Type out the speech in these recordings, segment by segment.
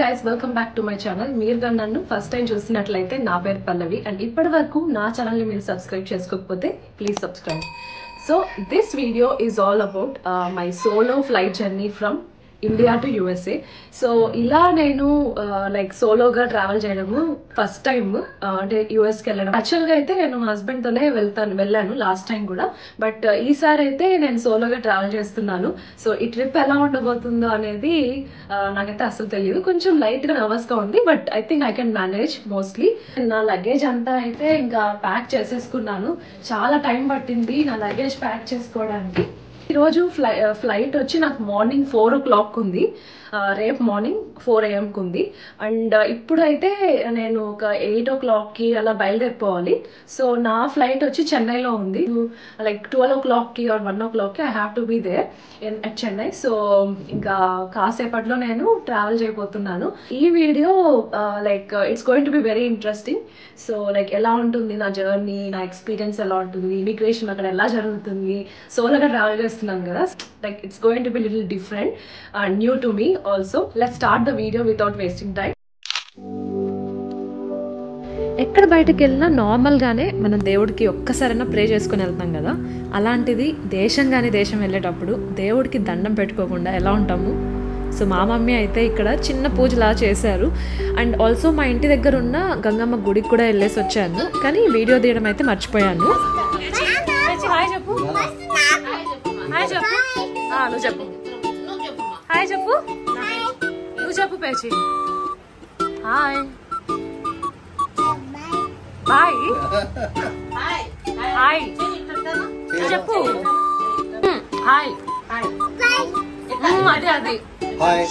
Guys welcome back to my channel మీరు కానీ నన్ను ఫస్ట్ టైం చూసినట్లయితే నా పేరు పల్లవి అండ్ ఇప్పటి వరకు నా ఛానల్ని మీరు సబ్స్క్రైబ్ చేసుకోకపోతే please subscribe so this video is all about my solo flight journey from India to U S A so ఇలా నేను లైక్ సోలోగా ట్రావెల్ చేయడము ఫస్ట్ టైం అంటే యుఎస్కి వెళ్ళడం యాక్చువల్గా అయితే నేను మా హస్బెండ్తోనే వెళ్తాను వెళ్ళాను లాస్ట్ టైం కూడా బట్ ఈసారి అయితే నేను సోలోగా ట్రావెల్ చేస్తున్నాను సో ఈ ట్రిప్ ఎలా ఉండబోతుందో అనేది ఆ, నాకైతే అసలు తెలియదు కొంచెం లైట్గా నర్వస్గా ఉంది but I think I can manage mostly నా లగేజ్ అంతా అయితే ఇంకా ప్యాక్ చేసేసుకున్నాను చాలా టైం పట్టింది నా లగేజ్ ప్యాక్ చేసుకోవడానికి ఈరోజు ఫ్లై ఫ్లైట్ వచ్చి నాకు మార్నింగ్ ఫోర్ ఓ క్లాక్ ఉంది ఆ, రేపు మార్నింగ్ ఫోర్ ఏఎంకి ఉంది అండ్ ఇప్పుడైతే నేను ఒక ఎయిట్ ఓ క్లాక్కి అలా బయలుదేరిపోవాలి సో నా ఫ్లైట్ వచ్చి చెన్నైలో ఉంది లైక్ ట్వెల్వ్ ఓ క్లాక్కి ఆర్ వన్ ఓ క్లాక్కి I have to be there in at Chennai so ఇంకా కాసేపట్లో నేను ట్రావెల్ చేయబోతున్నాను ఈ video like it's going to be very interesting so like ఎలా ఉంటుంది నా జర్నీ నా ఎక్స్పీరియన్స్ ఎలా ఉంటుంది ఇమిగ్రేషన్ అక్కడ ఎలా జరుగుతుంది సోలోగా ట్రావెల్ చేస్తున్నాను కదా like it's going to be little different and new to me also let start the video without wasting time ఎక్కడ బయటకు వెళ్ళినా నార్మల్గానే మనం దేవుడికి ఒక్కసారైనా ప్రే చేసుకుని వెళ్తాం కదా అలాంటిది దేశం కానీ దేశం వెళ్ళేటప్పుడు దేవుడికి దండం పెట్టుకోకుండా ఎలా ఉంటాము సో మా మమ్మీ అయితే ఇక్కడ చిన్న పూజలా చేశారు అండ్ ఆల్సో మా ఇంటి దగ్గర ఉన్న గంగమ్మ గుడికి కూడా వెళ్ళేసి వచ్చాను కానీ వీడియో తీయడం అయితే మర్చిపోయాను హాయ్ చెప్పు హాయ్ చెప్పు ఆ, నువ్వు చెప్పు హాయ్ చెప్పు నువ్వు చెప్పు పేచి హాయ్ బాయ్ హాయ్ చెప్పు హ్మ్, హాయ్ హ్మ్, అదే అది హాయ్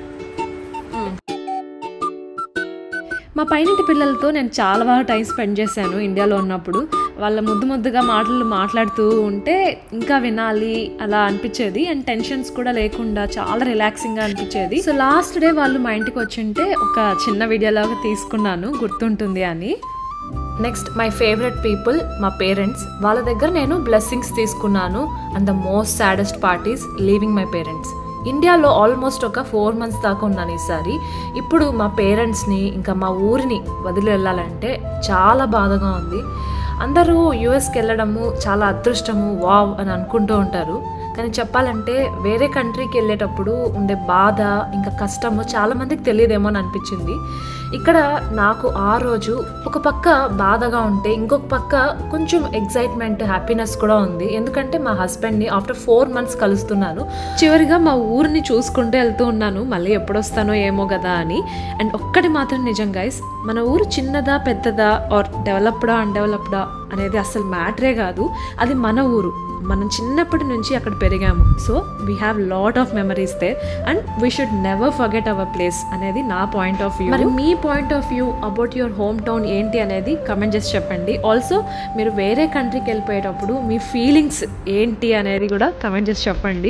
మా పైనింటి పిల్లలతో నేను చాలా బాగా టైం స్పెండ్ చేశాను ఇండియాలో ఉన్నప్పుడు వాళ్ళ ముద్దు ముద్దుగా మాటలు మాట్లాడుతూ ఉంటే ఇంకా వినాలి అలా అనిపించేది అండ్ టెన్షన్స్ కూడా లేకుండా చాలా రిలాక్సింగ్గా అనిపించేది సో లాస్ట్ డే వాళ్ళు మా ఇంటికి వచ్చింటే ఒక చిన్న వీడియోలాగా తీసుకున్నాను గుర్తుంటుంది అని నెక్స్ట్ మై ఫేవరెట్ పీపుల్ మా పేరెంట్స్ వాళ్ళ దగ్గర నేను బ్లెస్సింగ్స్ తీసుకున్నాను and the most saddest parties leaving my parents ఇండియాలో ఆల్మోస్ట్ ఒక ఫోర్ మంత్స్ దాకా ఉన్నాను ఈసారి ఇప్పుడు మా పేరెంట్స్ని ఇంకా మా ఊరిని వదిలి వెళ్ళాలంటే చాలా బాధగా ఉంది అందరూ యూఎస్కి వెళ్ళడము చాలా అదృష్టము వావ్ అని అనుకుంటూ ఉంటారు కానీ చెప్పాలంటే వేరే కంట్రీకి వెళ్ళేటప్పుడు ఉండే బాధ ఇంకా కష్టము చాలా మందికి తెలియదేమో అని అనిపించింది ఇక్కడ నాకు ఆ రోజు ఒక పక్క బాధగా ఉంటే ఇంకొక పక్క కొంచెం ఎగ్జైట్మెంట్ హ్యాపీనెస్ కూడా ఉంది ఎందుకంటే మా హస్బెండ్ని ఆఫ్టర్ ఫోర్ మంత్స్ కలుస్తున్నాను చివరిగా మా ఊరిని చూసుకుంటూ వెళ్తూ ఉన్నాను మళ్ళీ ఎప్పుడు వస్తానో ఏమో కదా అని అండ్ ఒక్కటి మాత్రం నిజం గైస్ మన ఊరు చిన్నదా పెద్దదా ఆర్ డెవలప్డా అన్డెవలప్డా అనేది అసలు మ్యాటరే కాదు అది మన ఊరు మనం చిన్నప్పటి నుంచి అక్కడ పెరిగాము so we have lot of memories there and we should never forget our place అనేది నా పాయింట్ ఆఫ్ వ్యూ మరి మీ point of view about your home town ఏంటి అనేది కమెంట్ చేసి చెప్పండి ఆల్సో మీరు వేరే కంట్రీకి వెళ్ళిపోయేటప్పుడు మీ ఫీలింగ్స్ ఏంటి అనేది కూడా కమెంట్ చేసి చెప్పండి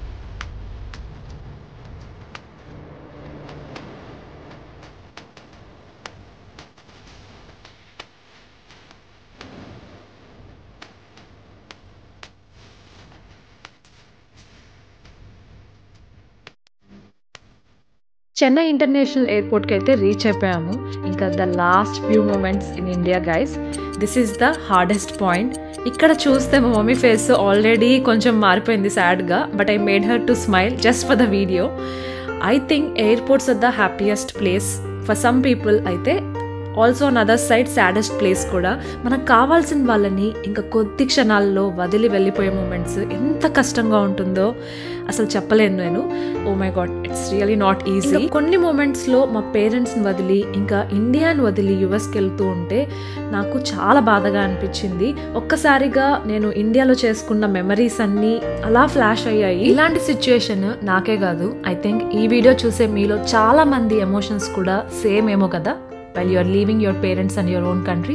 చెన్నై ఇంటర్నేషనల్ ఎయిర్పోర్ట్కి అయితే రీచ్ అయిపోయాము ఇంకా the last few moments in India guys this is the hardest point ఇక్కడ చూస్తే మా మమ్మీ ఫేస్ ఆల్రెడీ కొంచెం మారిపోయింది సాడ్గా but I made her to smile just for the video I think airports are the happiest place for some people అయితే also on other side saddest place కూడా మనకు కావాల్సిన వాళ్ళని ఇంకా కొద్ది క్షణాల్లో వదిలి వెళ్ళిపోయే మూమెంట్స్ ఎంత కష్టంగా ఉంటుందో అసలు చెప్పలేను నేను oh my god it's really not easy కొన్ని మూమెంట్స్లో మా పేరెంట్స్ని వదిలి ఇంకా ఇండియాని వదిలి యుఎస్కి వెళ్తూ ఉంటే నాకు చాలా బాధగా అనిపించింది ఒక్కసారిగా నేను ఇండియాలో చేసుకున్న మెమరీస్ అన్నీ అలా ఫ్లాష్ అయ్యాయి ఇలాంటి సిచ్యుయేషన్ నాకే కాదు ఐ థింక్ ఈ వీడియో చూసే మీలో చాలా మంది ఎమోషన్స్ కూడా సేమ్ ఏమో కదా while you are leaving your parents and your own country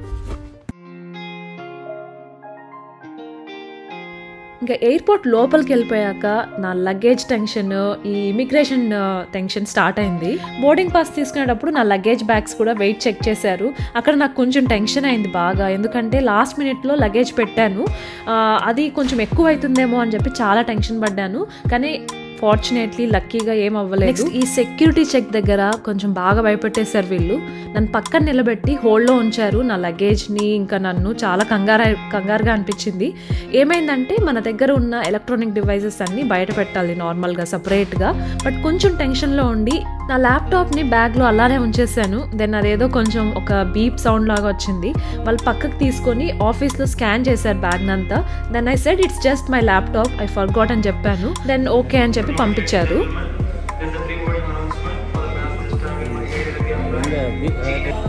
ఇంకా ఎయిర్పోర్ట్ లోపలికి వెళ్ళిపోయాక నా లగేజ్ టెన్షన్ ఈ ఇమిగ్రేషన్ టెన్షన్ స్టార్ట్ అయింది బోర్డింగ్ పాస్ తీసుకునేటప్పుడు నా లగేజ్ బ్యాగ్స్ కూడా వెయిట్ చెక్ చేశారు అక్కడ నాకు కొంచెం టెన్షన్ అయింది బాగా ఎందుకంటే లాస్ట్ మినిట్లో లగేజ్ పెట్టాను ఆ, అది కొంచెం ఎక్కువ అవుతుందేమో అని చెప్పి చాలా టెన్షన్ పడ్డాను కానీ ఫార్చునేట్లీ లక్కీగా ఏం అవ్వలేదు Next, ఈ సెక్యూరిటీ చెక్ దగ్గర కొంచెం బాగా భయపెట్టేశారు వీళ్ళు నన్ను పక్కన నిలబెట్టి హోల్డ్లో ఉంచారు నా లగేజ్ని ఇంకా నన్ను చాలా కంగారు కంగారుగా అనిపించింది ఏమైందంటే మన దగ్గర ఉన్న ఎలక్ట్రానిక్ డివైసెస్ అన్ని బయట పెట్టాలి నార్మల్గా సపరేట్గా బట్ కొంచెం టెన్షన్లో ఉండి నా ల్యాప్టాప్ని బ్యాగ్లో అలానే ఉంచేసాను దెన్ అదేదో కొంచెం ఒక బీప్ సౌండ్ లాగా వచ్చింది వాళ్ళు పక్కకు తీసుకొని ఆఫీస్లో స్కాన్ చేశారు బ్యాగ్ అంతా then I said it's just my laptop I forgot అని చెప్పాను దెన్ ఓకే అని చెప్పి పంపించారు There's a pre-boarding announcement for the passage terminal located at the upper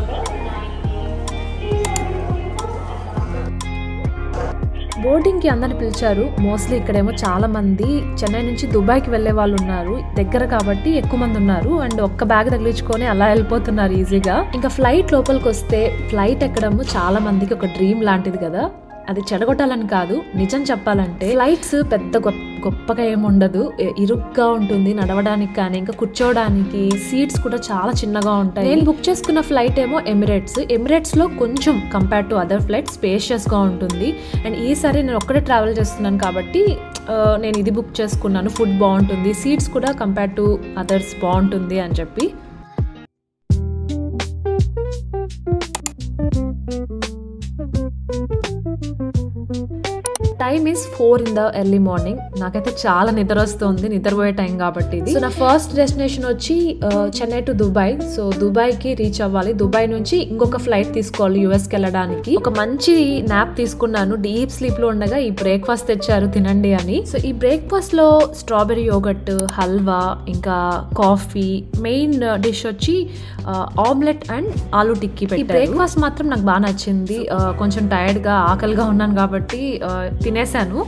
బోర్డింగ్కి అందరిని పిలిచారు మోస్ట్లీ ఇక్కడేమో చాలా మంది చెన్నై నుంచి దుబాయ్కి వెళ్ళే వాళ్ళు ఉన్నారు దగ్గర కాబట్టి ఎక్కువ మంది ఉన్నారు అండ్ ఒక్క బ్యాగ్ తగిలించుకొని అలా వెళ్ళిపోతున్నారు ఈజీగా ఇంకా ఫ్లైట్ లోపలికి వస్తే ఫ్లైట్ ఎక్కడము చాలా మందికి ఒక డ్రీమ్ లాంటిది కదా అది చెడగొట్టాలని కాదు నిజం చెప్పాలంటే ఫ్లైట్స్ పెద్ద గొప్ప గొప్పగా ఏమి ఉండదు ఇ- ఇరుగ్గా ఉంటుంది నడవడానికి కానీ ఇంకా కూర్చోవడానికి సీట్స్ కూడా చాలా చిన్నగా ఉంటాయి నేను బుక్ చేసుకున్న ఫ్లైట్ ఏమో ఎమిరేట్స్ ఎమిరేట్స్ లో కొంచెం compare to other flight spacious గా ఉంటుంది అండ్ ఈసారి నేను ఒక్కడే ట్రావెల్ చేస్తున్నాను కాబట్టి ఆ, నేను ఇది బుక్ చేసుకున్నాను ఫుడ్ బాగుంటుంది సీట్స్ కూడా కంపేర్ టు అదర్స్ బాగుంటుంది అని చెప్పి time is four in the early morning నాకైతే చాలా నిద్ర వస్తుంది నిద్రపోయే టైం కాబట్టి ఇది సో నా ఫస్ట్ డెస్టినేషన్ వచ్చి ఆ, Chennai to Dubai so Dubai కి రీచ్ అవ్వాలి దుబాయ్ నుంచి ఇంకొక ఫ్లైట్ తీసుకోవాలి యుఎస్ కి వెళ్ళడానికి ఒక మంచి నాప్ తీసుకున్నాను డీప్ స్లీప్ లో ఉండగా ఈ బ్రేక్ఫాస్ట్ తెచ్చారు తినండి అని సో ఈ బ్రేక్ఫాస్ట్ లో స్ట్రాబెరీ యోగట్ హల్వా ఇంకా కాఫీ మెయిన్ డిష్ వచ్చి ఆమ్లెట్ అండ్ ఆలూ టిక్కీ పెట్టి బ్రేక్ఫాస్ట్ మాత్రం నాకు బాగా నచ్చింది ఆ, కొంచెం టైర్డ్ గా ఆకలిగా ఉన్నాను కాబట్టి ఆ, తినేసాను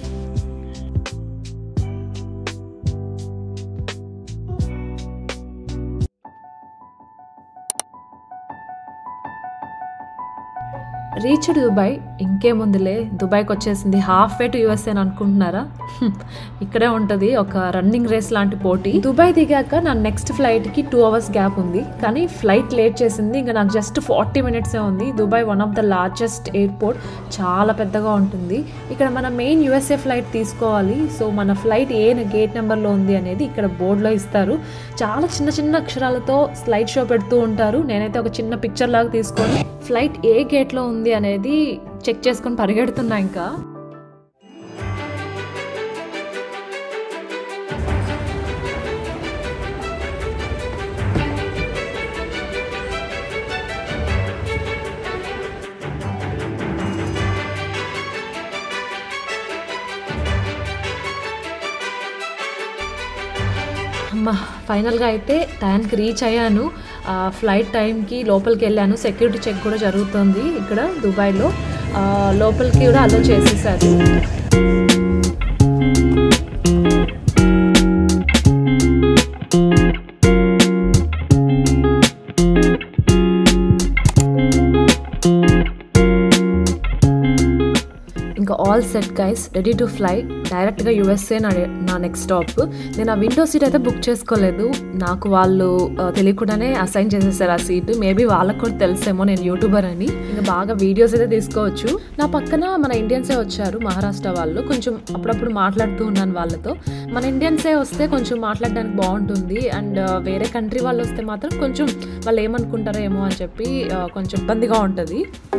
రీచ్డ్ దుబాయ్ ఇంకేముందిలే దుబాయ్కి వచ్చేసింది హాఫ్ వే టు యుఎస్ఏ అని అనుకుంటున్నారా హ్మ్. ఇక్కడే ఉంటుంది ఒక రన్నింగ్ రేస్ లాంటి పోటీ దుబాయ్ దిగాక నా నెక్స్ట్ ఫ్లైట్కి టూ అవర్స్ గ్యాప్ ఉంది కానీ ఫ్లైట్ లేట్ చేసింది ఇంకా నాకు జస్ట్ ఫార్టీ మినిట్సే ఉంది Dubai one of the largest airport చాలా పెద్దగా ఉంటుంది ఇక్కడ మన మెయిన్ యుఎస్ఏ ఫ్లైట్ తీసుకోవాలి సో మన ఫ్లైట్ ఏ గేట్ నెంబర్లో ఉంది అనేది ఇక్కడ బోర్డులో ఇస్తారు చాలా చిన్న చిన్న అక్షరాలతో స్లైడ్ షో పెడుతూ ఉంటారు నేనైతే ఒక చిన్న పిక్చర్ లాగా తీసుకొని ఫ్లైట్ ఏ గేట్లో ఉంది అనేది చెక్ చేసుకొని పరిగెడుతున్నా ఇంకా అమ్మ ఫైనల్గా అయితే టైంకి రీచ్ అయ్యాను ఆ, ఫ్లైట్ టైంకి లోపలికి వెళ్ళాను సెక్యూరిటీ చెక్ కూడా జరుగుతుంది ఇక్కడ దుబాయ్లో ఆ, లోపలికి కూడా అలో చేసేసారు ఇంకా all set guys ready to fly డైరెక్ట్గా యూఎస్ఏ నా నా నెక్స్ట్ స్టాప్ నేను ఆ విండో సీట్ అయితే బుక్ చేసుకోలేదు నాకు వాళ్ళు ఆ, తెలియకుండానే అసైన్ చేసేసారు ఆ సీట్ మేబీ వాళ్ళకు కూడా తెలుసేమో నేను యూట్యూబర్ అని ఇంకా బాగా వీడియోస్ అయితే తీసుకోవచ్చు నా పక్కన మన ఇండియన్సే వచ్చారు మహారాష్ట్ర వాళ్ళు కొంచెం అప్పుడప్పుడు మాట్లాడుతూ ఉన్నాను వాళ్ళతో మన ఇండియన్సే వస్తే కొంచెం మాట్లాడడానికి బాగుంటుంది అండ్ వేరే కంట్రీ వాళ్ళు వస్తే మాత్రం కొంచెం వాళ్ళు ఏమనుకుంటారో ఏమో అని చెప్పి ఆ, కొంచెం ఇబ్బందిగా ఉంటుంది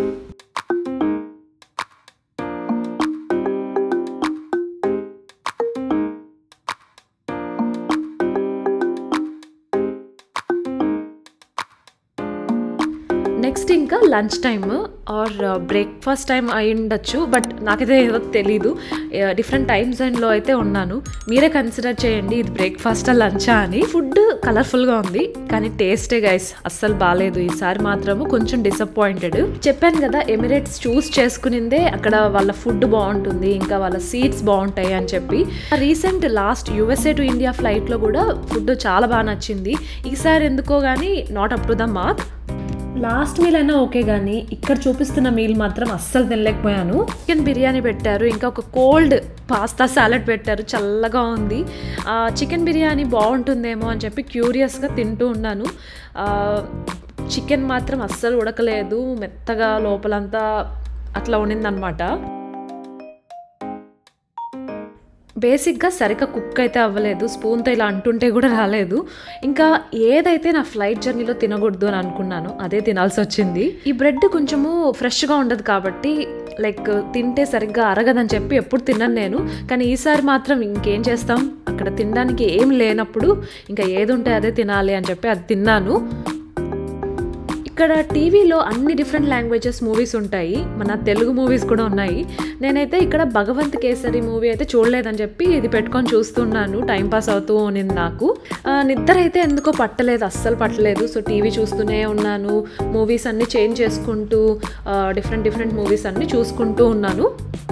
నెక్స్ట్ ఇంకా lunch time or breakfast time అయి ఉండొచ్చు బట్ నాకైతే ఏదో తెలీదు డిఫరెంట్ టైమ్ జోన్లో అయితే ఉన్నాను మీరే కన్సిడర్ చేయండి ఇది బ్రేక్ఫాస్టా లంచా అని ఫుడ్ కలర్ఫుల్గా ఉంది కానీ టేస్టే గైస్ అస్సలు బాగాలేదు ఈసారి మాత్రము కొంచెం డిసప్పాయింటెడ్ చెప్పాను కదా ఎమిరేట్స్ చూస్ చేసుకునిందే అక్కడ వాళ్ళ ఫుడ్ బాగుంటుంది ఇంకా వాళ్ళ సీట్స్ బాగుంటాయి అని చెప్పి recent last USA to India ఫ్లైట్లో కూడా ఫుడ్ చాలా బాగా నచ్చింది ఈసారి ఎందుకో కానీ not up to the mark last meal అయినా ఓకే కానీ ఇక్కడ చూపిస్తున్న మీల్ మాత్రం అస్సలు తినలేకపోయాను చికెన్ బిర్యానీ పెట్టారు ఇంకా ఒక కోల్డ్ పాస్తా సాలెడ్ పెట్టారు చల్లగా ఉంది చికెన్ బిర్యానీ బాగుంటుందేమో అని చెప్పి క్యూరియస్గా తింటూ ఉన్నాను చికెన్ మాత్రం అస్సలు ఉడకలేదు మెత్తగా లోపలంతా అట్లా ఉండిందనమాట బేసిక్గా సరిగ్గా కుక్ అయితే అవ్వలేదు స్పూన్తో ఇలా అంటుంటే కూడా రాలేదు ఇంకా ఏదైతే నా ఫ్లైట్ జర్నీలో తినకూడదు అని అనుకున్నానో అదే తినాల్సి వచ్చింది ఈ బ్రెడ్ కొంచెము ఫ్రెష్గా ఉండదు కాబట్టి లైక్ తింటే సరిగ్గా అరగదని చెప్పి ఎప్పుడు తిన్నాను నేను కానీ ఈసారి మాత్రం ఇంకేం చేస్తాం అక్కడ తినడానికి ఏం లేనప్పుడు ఇంకా ఏది ఉంటే అదే తినాలి అని చెప్పి అది తిన్నాను ఇక్కడ టీవీలో అన్ని డిఫరెంట్ లాంగ్వేజెస్ మూవీస్ ఉంటాయి మన తెలుగు మూవీస్ కూడా ఉన్నాయి నేనైతే ఇక్కడ భగవంత్ కేసరి మూవీ అయితే చూడలేదని చెప్పి ఇది పెట్టుకొని చూస్తున్నాను టైం పాస్ అవుతూ ఉన్నింది నాకు ఆ, నిద్ర అయితే ఎందుకో పట్టలేదు అస్సలు పట్టలేదు సో టీవీ చూస్తూనే ఉన్నాను మూవీస్ అన్ని చేంజ్ చేసుకుంటూ డిఫరెంట్ డిఫరెంట్ మూవీస్ అన్ని చూసుకుంటూ ఉన్నాను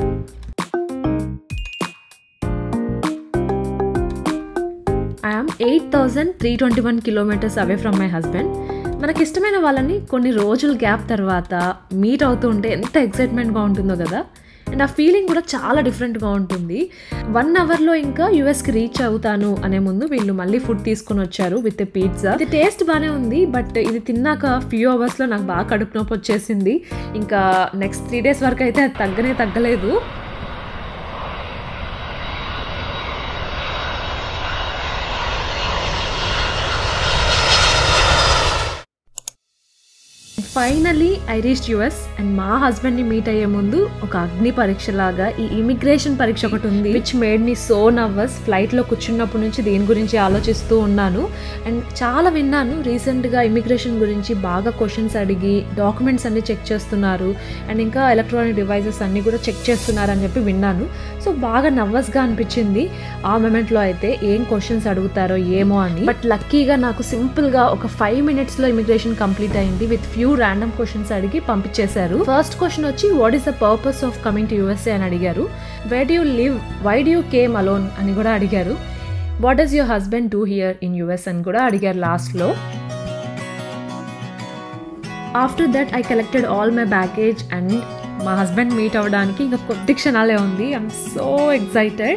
I'm eight thousand three twenty one kilometres away from my husband మనకి ఇష్టమైన వాళ్ళని కొన్ని రోజుల గ్యాప్ తర్వాత మీట్ అవుతూ ఉంటే ఎంత ఎక్సైట్మెంట్గా ఉంటుందో కదా అండ్ ఆ ఫీలింగ్ కూడా చాలా డిఫరెంట్గా ఉంటుంది వన్ అవర్లో ఇంకా యూఎస్కి రీచ్ అవుతాను అనే ముందు వీళ్ళు మళ్ళీ ఫుడ్ తీసుకొని వచ్చారు విత్ పిజ్జా ఇది టేస్ట్ బాగానే ఉంది బట్ ఇది తిన్నాక ఫ్యూ అవర్స్లో నాకు బాగా కడుపు నొప్పి వచ్చేసింది ఇంకా నెక్స్ట్ త్రీ డేస్ వరకు అయితే అది తగ్గనే తగ్గలేదు finally I reach US and మా హస్బెండ్ని మీట్ అయ్యే ముందు ఒక అగ్ని పరీక్ష లాగా ఈ ఇమిగ్రేషన్ పరీక్ష ఒకటి ఉంది which made me so nervous ఫ్లైట్లో కూర్చున్నప్పటి నుంచి దీని గురించి ఆలోచిస్తూ ఉన్నాను అండ్ చాలా విన్నాను రీసెంట్గా ఇమిగ్రేషన్ గురించి బాగా క్వశ్చన్స్ అడిగి డాక్యుమెంట్స్ అన్ని చెక్ చేస్తున్నారు అండ్ ఇంకా ఎలక్ట్రానిక్ డివైజెస్ అన్ని కూడా చెక్ చేస్తున్నారు అని చెప్పి విన్నాను సో బాగా నర్వస్గా అనిపించింది ఆ మూమెంట్లో అయితే ఏం క్వశ్చన్స్ అడుగుతారో ఏమో అని బట్ లక్కీగా నాకు సింపుల్గా ఒక ఫైవ్ మినిట్స్లో ఇమిగ్రేషన్ కంప్లీట్ అయింది విత్ ఫ్యూ ర్యాండమ్ క్వశ్చన్స్ అడిగి పంపించేశారు ఫస్ట్ క్వశ్చన్ వచ్చి what is the purpose of coming to USA అని అడిగారు where do you live why do you came alone అని కూడా అడిగారు what does your husband do here in US అని కూడా అడిగారు లాస్ట్లో after that I collected all my baggage and మా హస్బెండ్ మీట్ అవ్వడానికి ఇంకా కొద్ది క్షణాలే ఉంది I'm so excited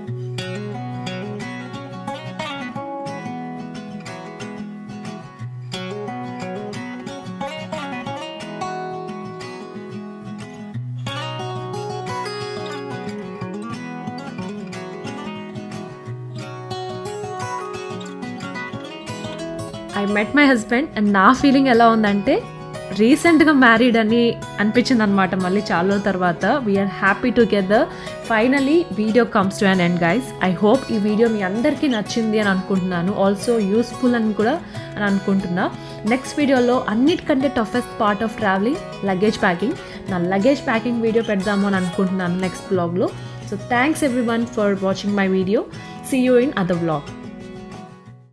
I met my husband and నా ఫీలింగ్ ఎలా ఉందంటే రీసెంట్గా మ్యారీడ్ అని అనిపించింది అనమాట మళ్ళీ చాలా రోజుల తర్వాత we're happy together finally video comes to an end guys I hope ఈ వీడియో మీ అందరికీ నచ్చింది అని అనుకుంటున్నాను ఆల్సో యూస్ఫుల్ అని కూడా అని అనుకుంటున్నా నెక్స్ట్ వీడియోలో అన్నిటికంటే toughest part of travelling luggage packing నా లగేజ్ ప్యాకింగ్ వీడియో పెడదాము అని అనుకుంటున్నాను నెక్స్ట్ బ్లాగ్లో so thanks everyone for watching my video see you in other blog